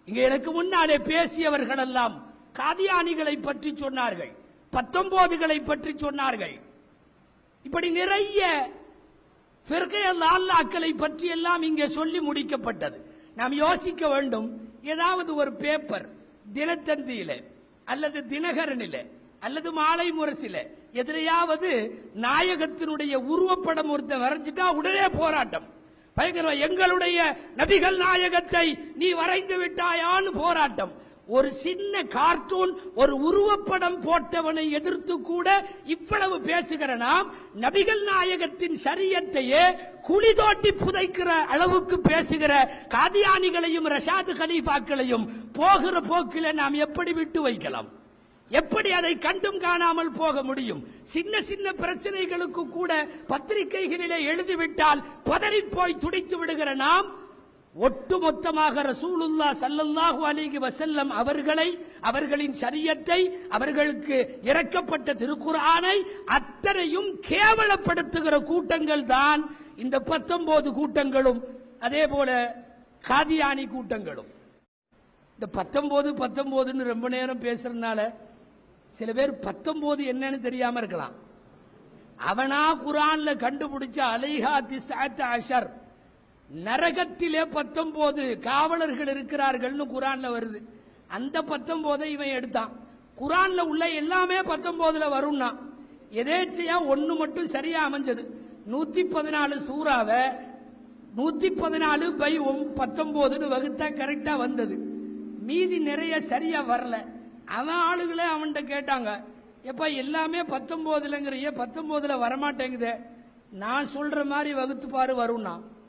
இங்க எனக்கு முன்னாலே பேசியவர்கள் எல்லாம் காதியானிகளை பற்றி சொன்னார்கள் பத்தொன்பதுகளை பற்றி சொன்னார்கள் இப்படி நிறைய அல்லாக்களை பற்றி எல்லாம் இங்கே சொல்லி முடிக்கப்பட்டது நாம் யோசிக்க வேண்டும் ஏதாவது ஒரு பேப்பர் தினத்தந்தியில அல்லது தினகரனில அல்லது மாலை முரசில எதிரையாவது நாயகத்தினுடைய உருவப்படம் ஒருத்தன் வரைஞ்சிட்டா உடனே போராட்டம் பயங்கரம் எங்களுடைய நபிகள் நாயகத்தை நீ வரைந்து விட்டாயான்னு போராட்டம் ஒரு சின்ன கார்ட்டூன் ஒரு உருவப்படம் போட்டவனை எதிர்த்து கூட இவ்வளவு பேசுகிற நாம் நபிகள் நாயகத்தின் சரியத்தையே குழி தோண்டி புதைக்கிற அளவுக்கு பேசுகிற காதியானிகளையும் ரஷாது கலீஃபாக்களையும் போகிற போக்கில நாம் எப்படி விட்டு வைக்கலாம் எப்படி அதை கண்டும் காணாமல் போக முடியும் சின்ன சின்ன பிரச்சனைகளுக்கு கூட பத்திரிகைகளிலே எழுதிவிட்டால் பதறி போய் துடித்து விடுகிற நாம் ஒட்டுமொத்தமாக ரசூலுல்லா சல்லல்லாஹு அலைஹி வஸல்லம் அவர்களை அவர்களின் ஷரியத்தை அவர்களுக்கு இறக்கப்பட்ட திருக்குர்ஆனை அத்தனையும் கேவலப்படுத்துகிற கூட்டங்கள் தான் இந்த பத்தொன்பது கூட்டங்களும் அதே போல காதியானி கூட்டங்களும் இந்த பத்தொன்பது பத்தொன்பதுன்னு ரொம்ப நேரம் பேசுறதுனால சில பேர் பத்தொன்பது என்னன்னு தெரியாம இருக்கலாம் அவனா குரான்ல கண்டுபிடிச்ச அலைஹா திசாத் அஷர் நரகத்திலே பத்தொன்பது காவலர்கள் இருக்கிறார்கள்னு குரான்ல வருது அந்த பத்தொன்பதை இவன் எடுத்தான் குரான்ல உள்ள எல்லாமே பத்தொன்பதுல வரும்னா எதேச்சையா ஒண்ணு மட்டும் சரியா அமைஞ்சது நூத்தி பதினாலு சூறாவை நூத்தி பதினாலு பை பத்தொன்பதுன்னு வகுத்தா கரெக்டா வந்தது மீதி நிறைய சரியா வரல அவன் ஆளுகளே அவன்கிட்ட கேட்டாங்க எப்ப எல்லாமே பத்தொன்பதுலங்கிறிய பத்தொன்பதுல வரமாட்டேங்குதே நான் சொல்ற மாதிரி வகுத்து பாரு வரும்னா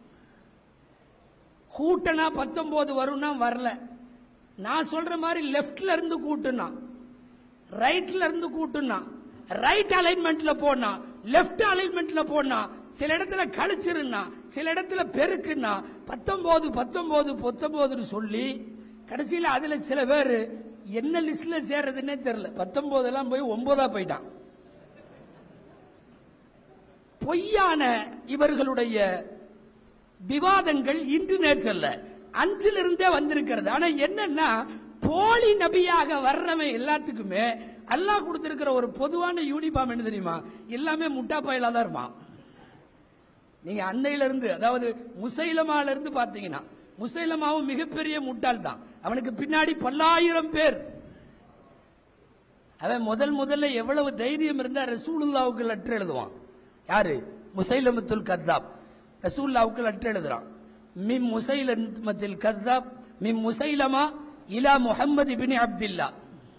கூட்டனா பத்தொன்பது வரும்னா வரல நான் சொல்ற மாதிரி லெஃப்ட்ல இருந்து கூட்டுனா ரைட்ல இருந்து கூட்டுனா ரைட் அலைன்மெண்ட்ல போனா லெஃப்ட் அலைன்மெண்ட்ல போனா சில இடத்துல கழிச்சிருந்தா சில இடத்துல பெருக்குன்னா பத்தொன்பது பத்தொன்பது பத்தொன்பதுன்னு சொல்லி கடைசியில் அதுல சில பேர் என்ன லிஸ்ட்ல சேர்றதுன்னே தெரியல பத்தொன்பது எல்லாம் போய் ஒன்பதா போயிட்டான் பொய்யான இவர்களுடைய விவாதங்கள் இன்று நேற்றல்ல அன்றிலிருந்தே வந்திருக்கிறது ஆனா என்னன்னா போலி நபியாக வர்றவன் எல்லாத்துக்குமே அல்லாஹ் கொடுத்திருக்கிற ஒரு பொதுவான யூனிஃபார்ம் என்ன தெரியுமா எல்லாமே முட்டா பயலா தான் இருப்பான் நீங்க அன்னையில இருந்து அதாவது முசைலமால இருந்து பாத்தீங்கன்னா முசைலமாவும் மிகப்பெரிய முட்டாள் தான் அவனுக்கு பின்னாடி பல்லாயிரம் பேர் அவன் முதல் முதல்ல எவ்வளவு தைரியம் இருந்தா ரசூலுல்லாவுக்கு லெட்டர் எழுதுவான் யாரு முசைலமத்துல் கத்தாப் ரசூல்லாவுக்கு லெட்டர் எழுதுறான் மிம் முசைலமத்தில் கத்தாப் மிம் முசைலமா இலா முஹம்மது பின் அப்துல்லா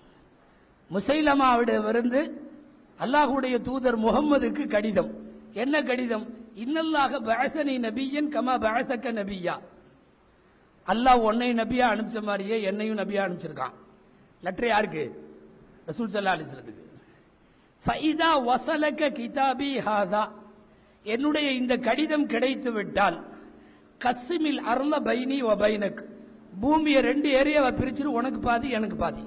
முசைலமாவிடமிருந்து அல்லாஹுடைய தூதர் முகம்மதுக்கு கடிதம் என்ன கடிதம் இன்னல்லாக பஅசனி நபியன் கமா பஅசக்க நபியா அல்லாஹ் உன்னை நபியா அனுப்பிச்ச மாதிரியே என்னையும் நபியா அனுப்பிச்சிருக்கான் லெட்டர் யாருக்கு ரசூல் சல்லா அலிஸ்லத்துக்கு ஃபைதா வசலக கிதாபி ஹாதா என்னுடைய இந்த கடிதம் கிடைத்து விட்டால் கஸ்மில் அருள பைனி வ பைனக் பூமியை ரெண்டு ஏரியாவை பிரிச்சிரு உனக்கு பாதி எனக்கு பாதி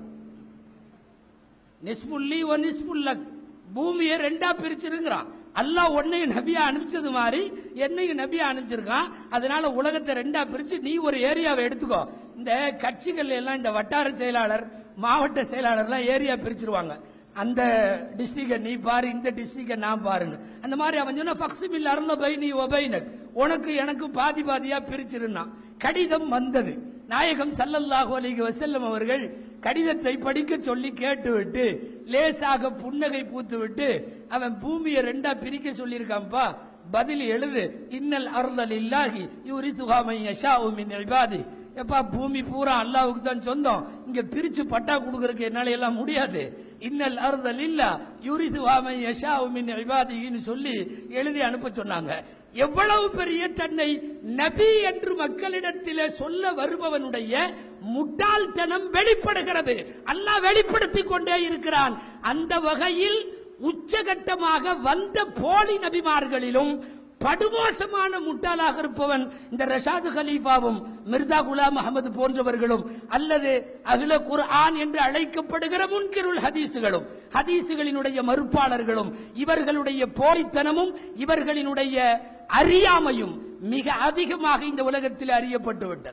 நிஸ்புல்லி ஒ நிஸ்புல்லக் பூமியை ரெண்டா பிரிச்சிருங்கிறான் அல்லாஹ் உன்னையும் நபியா அனுப்பிச்சது மாதிரி என்னையும் நபியா அனுப்பிச்சிருக்கான் அதனால உலகத்தை ரெண்டா பிரிச்சு நீ ஒரு ஏரியாவை எடுத்துக்கோ இந்த கட்சிகள் எல்லாம் இந்த வட்டார செயலாளர் மாவட்ட செயலாளர்லாம் ஏரியா பிரிச்சிருவாங்க அந்த டிஸ்ட்ரிக்ட நீ பாரு இந்த டிஸ்ட்ரிக்ட நான் பாருங்க அந்த மாதிரி அவன் சொன்ன ஃபக்ஸிமில் அருள பை நீ ஒபைனக் உனக்கு எனக்கு பாதி பாதியா பிரிச்சிருந்தான் கடிதம் வந்தது நாயகம் சல்லல்லாஹு அலைஹி வஸல்லம் அவர்கள் கடிதத்தை படிக்க சொல்லி கேட்டுவிட்டு லேசாக புன்னகை பூத்துவிட்டு அவன் பூமியை ரெண்டா பிரிக்க சொல்லியிருக்கான்ப்பா பதில் எழுது இன்னல் அருளல் இல்லாஹி யூரிதுஹா மை யஷாஉ மின் இபாதி எப்பா பூமி பூரா அல்லாஹ்வுக்கு தான் சொந்தம் இங்க பிரிச்சு பட்டா கொடுக்கறதுக்கு என்னால எல்லாம் முடியாது இன்னல் அருதல் இல்லா யூரிது வாமை யஷாவு மின் இபாதின்னு சொல்லி எழுதி அனுப்ப சொன்னாங்க எவ்வளவு பெரிய தன்னை நபி என்று மக்களிடத்திலே சொல்ல வருபவனுடைய முட்டாள்தனம் வெளிப்படுகிறது அல்லாஹ் வெளிப்படுத்திக் கொண்டே இருக்கிறான் அந்த வகையில் உச்சகட்டமாக வந்த போலி நபிமார்களிலும் படுமோசமான முட்டாளாக இருப்பவன் இந்த ரஷாது கலீஃபாவும் மிர்சா குலாம் அகமது போன்றவர்களும் அல்லது அகில குர்ஆன் என்று அழைக்கப்படுகிற முன்கிருள் ஹதீசுகளும் ஹதீசுகளினுடைய மறுப்பாளர்களும் இவர்களுடைய போலித்தனமும் இவர்களினுடைய அறியாமையும் மிக அதிகமாக இந்த உலகத்தில் அறியப்பட்டு விட்டது